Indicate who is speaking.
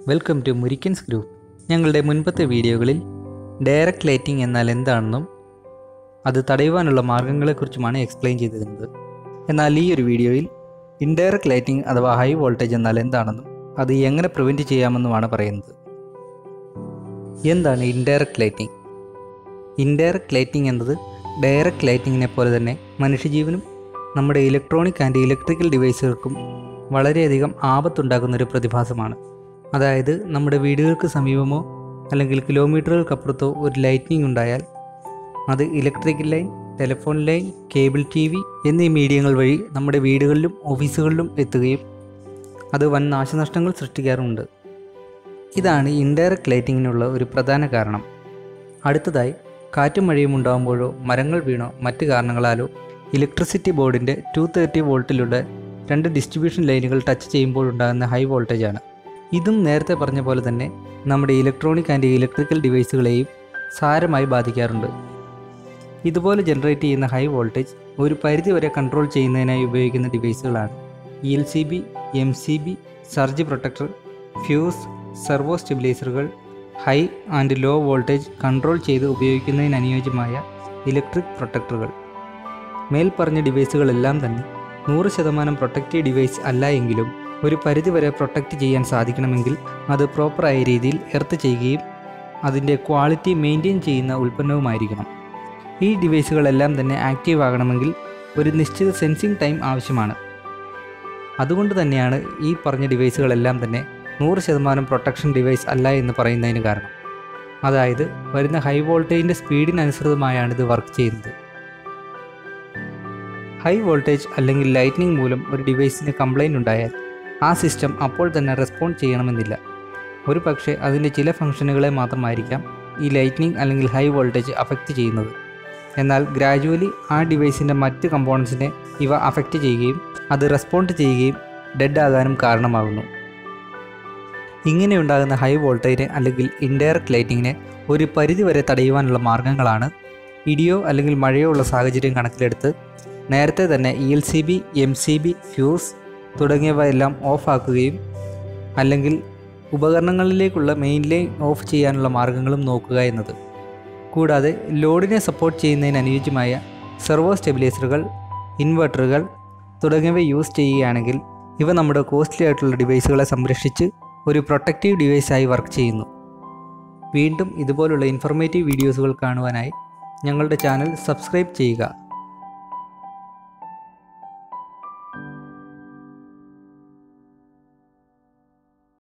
Speaker 1: welcome to മുരിക്കൻസ് group ഞങ്ങളുടെ മുൻപത്തെ വീഡിയോകളിൽ ഡയറക്റ്റ് ലൈറ്റിംഗ് എന്നാൽ എന്താണെന്നും അത് തടയുവാനുള്ള മാർഗങ്ങളെക്കുറിച്ചുമാണ് എക്സ്പ്ലെയിൻ ചെയ്തിരുന്നത് എന്നാൽ ഈ ഒരു വീഡിയോയിൽ ഇൻഡയറക്റ്റ് ലൈറ്റിംഗ് അഥവാ ഹൈ വോൾട്ടേജ് എന്നാൽ എന്താണെന്നും അത് എങ്ങനെ പ്രിവെൻറ്റ് ചെയ്യാമെന്നുമാണ് പറയുന്നത് എന്താണ് ഇൻഡയറക്റ്റ് ലൈറ്റിംഗ് ഇൻഡയറക്റ്റ് ലൈറ്റിംഗ് എന്നത് ഡയറക്റ്റ് ലൈറ്റിങ്ങിനെ പോലെ തന്നെ മനുഷ്യജീവനും നമ്മുടെ ഇലക്ട്രോണിക് ആൻഡ് ഇലക്ട്രിക്കൽ ഡിവൈസുകൾക്കും വളരെയധികം ആപത്തുണ്ടാക്കുന്ന ഒരു പ്രതിഭാസമാണ് അതായത് നമ്മുടെ വീടുകൾക്ക് സമീപമോ അല്ലെങ്കിൽ കിലോമീറ്ററുകൾക്കപ്പുറത്തോ ഒരു ലൈറ്റിനിങ് ഉണ്ടായാൽ അത് electrical line telephone line cable T V എന്നീ മീഡിയങ്ങൾ വഴി നമ്മുടെ വീടുകളിലും ഓഫീസുകളിലും എത്തുകയും അത് വൻ നാശനഷ്ടങ്ങൾ സൃഷ്ടിക്കാറുമുണ്ട് ഇതാണ് ഇൻഡയറക്റ്റ് ലൈറ്റിങ്ങിനുള്ള ഒരു പ്രധാന കാരണം അടുത്തതായി കാറ്റും മഴയും ഉണ്ടാകുമ്പോഴോ മരങ്ങൾ വീണോ മറ്റ് കാരണങ്ങളാലോ ഇലക്ട്രിസിറ്റി ബോർഡിൻ്റെ ടു തേർട്ടി വോൾട്ടിലൂടെ രണ്ട് ഡിസ്ട്രിബ്യൂഷൻ ലൈനുകൾ ടച്ച് ചെയ്യുമ്പോഴുണ്ടാകുന്ന ഹൈ വോൾട്ടേജാണ് ഇതും നേരത്തെ പറഞ്ഞ പോലെ തന്നെ നമ്മുടെ ഇലക്ട്രോണിക് ആൻഡ് ഇലക്ട്രിക്കൽ ഡിവൈസുകളെയും സാരമായി ബാധിക്കാറുണ്ട് ഇതുപോലെ ജനറേറ്റ് ചെയ്യുന്ന ഹൈ വോൾട്ടേജ് ഒരു പരിധിവരെ കൺട്രോൾ ചെയ്യുന്നതിനായി ഉപയോഗിക്കുന്ന ഡിവൈസുകളാണ് E L C B M C B surge protector fuse servo സ്റ്റെബിലൈസറുകൾ high and low voltage control ചെയ്ത് ഉപയോഗിക്കുന്നതിന് അനുയോജ്യമായ ഇലക്ട്രിക് പ്രൊട്ടക്ടറുകൾ മേൽപ്പറഞ്ഞ ഡിവൈസുകളെല്ലാം തന്നെ നൂറ് ശതമാനം പ്രൊട്ടക്റ്റീവ് ഡിവൈസ് അല്ല എങ്കിലും ഒരു പരിധിവരെ പ്രൊട്ടക്റ്റ് ചെയ്യാൻ സാധിക്കണമെങ്കിൽ അത് പ്രോപ്പറായ രീതിയിൽ എർത്ത് ചെയ്യുകയും അതിൻ്റെ ക്വാളിറ്റി മെയിൻറ്റെയിൻ ചെയ്യുന്ന ഉൽപ്പന്നവുമായിരിക്കണം ഈ ഡിവൈസുകളെല്ലാം തന്നെ ആക്റ്റീവ് ആകണമെങ്കിൽ ഒരു നിശ്ചിത സെൻസിങ് ടൈം ആവശ്യമാണ് അതുകൊണ്ട് തന്നെയാണ് ഈ പറഞ്ഞ ഡിവൈസുകളെല്ലാം തന്നെ നൂറ് ശതമാനം പ്രൊട്ടക്ഷൻ ഡിവൈസ് അല്ല എന്ന് പറയുന്നതിന് കാരണം അതായത് വരുന്ന ഹൈ വോൾട്ടേജിൻ്റെ സ്പീഡിനനുസൃതമായാണ് ഇത് വർക്ക് ചെയ്യുന്നത് ഹൈ വോൾട്ടേജ് അല്ലെങ്കിൽ ലൈറ്റ്നിങ് മൂലം ഒരു ഡിവൈസിന് കംപ്ലൈൻറ്റ് ഉണ്ടായാൽ ആ സിസ്റ്റം അപ്പോൾ തന്നെ റെസ്പോണ്ട് ചെയ്യണമെന്നില്ല ഒരു പക്ഷേ അതിൻ്റെ ചില ഫംഗ്ഷനുകളെ മാത്രമായിരിക്കാം ഈ ലൈറ്റ്നിങ് അല്ലെങ്കിൽ ഹൈ വോൾട്ടേജ് അഫക്റ്റ് ചെയ്യുന്നത് എന്നാൽ ഗ്രാജുവലി ആ ഡിവൈസിൻ്റെ മറ്റ് കമ്പോണൻസിനെ ഇവ അഫക്റ്റ് ചെയ്യുകയും അത് റെസ്പോണ്ട് ചെയ്യുകയും ഡെഡ് ആകാനും കാരണമാകുന്നു ഇങ്ങനെയുണ്ടാകുന്ന ഹൈ വോൾട്ടേജിനെ അല്ലെങ്കിൽ ഇൻഡയറക്റ്റ് ലൈറ്റിങ്ങിനെ ഒരു പരിധിവരെ തടയുവാനുള്ള മാർഗങ്ങളാണ് ഇടിയോ അല്ലെങ്കിൽ മഴയോ ഉള്ള സാഹചര്യം കണക്കിലെടുത്ത് നേരത്തെ തന്നെ E L C B M C B fuse തുടങ്ങിയവ എല്ലാം ഓഫ് ആക്കുകയും അല്ലെങ്കിൽ ഉപകരണങ്ങളിലേക്കുള്ള മെയിൻ ലൈൻ ഓഫ് ചെയ്യാനുള്ള മാർഗങ്ങളും നോക്കുക എന്നത് കൂടാതെ ലോഡിനെ സപ്പോർട്ട് ചെയ്യുന്നതിന് അനുയോജ്യമായ സെർവോ സ്റ്റെബിലൈസറുകൾ ഇൻവെർട്ടറുകൾ തുടങ്ങിയവ യൂസ് ചെയ്യുകയാണെങ്കിൽ ഇവ നമ്മുടെ കോസ്റ്റ്ലി ആയിട്ടുള്ള ഡിവൈസുകളെ സംരക്ഷിച്ച് ഒരു പ്രൊട്ടക്റ്റീവ് ഡിവൈസായി വർക്ക് ചെയ്യുന്നു വീണ്ടും ഇതുപോലുള്ള ഇൻഫോർമേറ്റീവ് വീഡിയോസുകൾ കാണുവാനായി ഞങ്ങളുടെ ചാനൽ സബ്സ്ക്രൈബ് ചെയ്യുക